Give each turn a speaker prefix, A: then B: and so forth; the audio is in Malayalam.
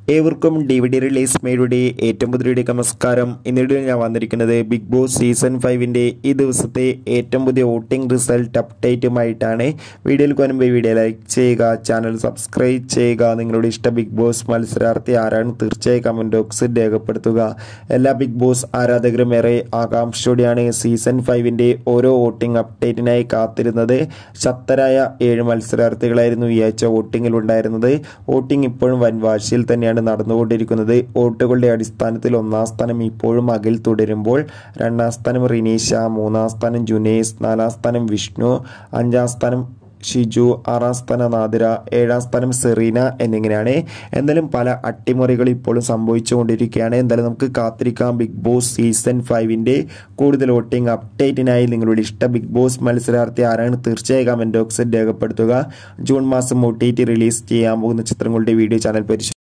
A: ഏവർക്കും ഡി വി ഡി റിലീസ് മേയുടെ ഏറ്റവും പുതിയ നമസ്കാരം ഇന്നിടെ ഞാൻ വന്നിരിക്കുന്നത് ബിഗ് ബോസ് സീസൺ ഫൈവിൻ്റെ ഈ ദിവസത്തെ ഏറ്റവും പുതിയ വോട്ടിംഗ് റിസൾട്ട് അപ്ഡേറ്റുമായിട്ടാണ് വീഡിയോയിൽ വരുമ്പോൾ വീഡിയോ ലൈക്ക് ചെയ്യുക ചാനൽ സബ്സ്ക്രൈബ് ചെയ്യുക നിങ്ങളുടെ ഇഷ്ട ബിഗ് ബോസ് മത്സരാർത്ഥി ആരാണ് തീർച്ചയായും കമൻറ്റ് ബോക്സിൽ രേഖപ്പെടുത്തുക എല്ലാ ബിഗ് ബോസ് ആരാധകരും ഏറെ ആകാംക്ഷയോടെയാണ് സീസൺ ഫൈവിൻ്റെ ഓരോ വോട്ടിംഗ് അപ്ഡേറ്റിനായി കാത്തിരുന്നത് ശക്തരായ ഏഴ് മത്സരാർത്ഥികളായിരുന്നു ഈ ആഴ്ച വോട്ടിങ്ങിൽ ഉണ്ടായിരുന്നത് വോട്ടിംഗ് ഇപ്പോഴും വൻവാശിയിൽ തന്നെയാണ് നടന്നുകൊണ്ടിരിക്കുന്നത് വോട്ടുകളുടെ അടിസ്ഥാനത്തിൽ ഒന്നാം സ്ഥാനം ഇപ്പോഴും അഖിൽ തുടരുമ്പോൾ രണ്ടാം സ്ഥാനം റിനീഷ മൂന്നാം സ്ഥാനം ജുനേസ് നാലാം സ്ഥാനം വിഷ്ണു അഞ്ചാം സ്ഥാനം ഷിജു ആറാം സ്ഥാനം നാദിര ഏഴാം സ്ഥാനം സെറീന എന്നിങ്ങനെയാണ് എന്തായാലും പല അട്ടിമറികൾ ഇപ്പോഴും സംഭവിച്ചുകൊണ്ടിരിക്കുകയാണ് എന്തായാലും നമുക്ക് കാത്തിരിക്കാം ബിഗ് ബോസ് സീസൺ ഫൈവിൻ്റെ കൂടുതൽ വോട്ടിംഗ് അപ്ഡേറ്റിനായി നിങ്ങളുടെ ഇഷ്ട ബിഗ് ബോസ് മത്സരാർത്ഥി ആരാണ് തീർച്ചയായും കമൻറ്റ് ബോക്സിൽ രേഖപ്പെടുത്തുക ജൂൺ മാസം ഒ ടി ടി റിലീസ് ചെയ്യാൻ പോകുന്ന ചിത്രങ്ങളുടെ വീഡിയോ ചാനൽ പരിശോധിച്ചു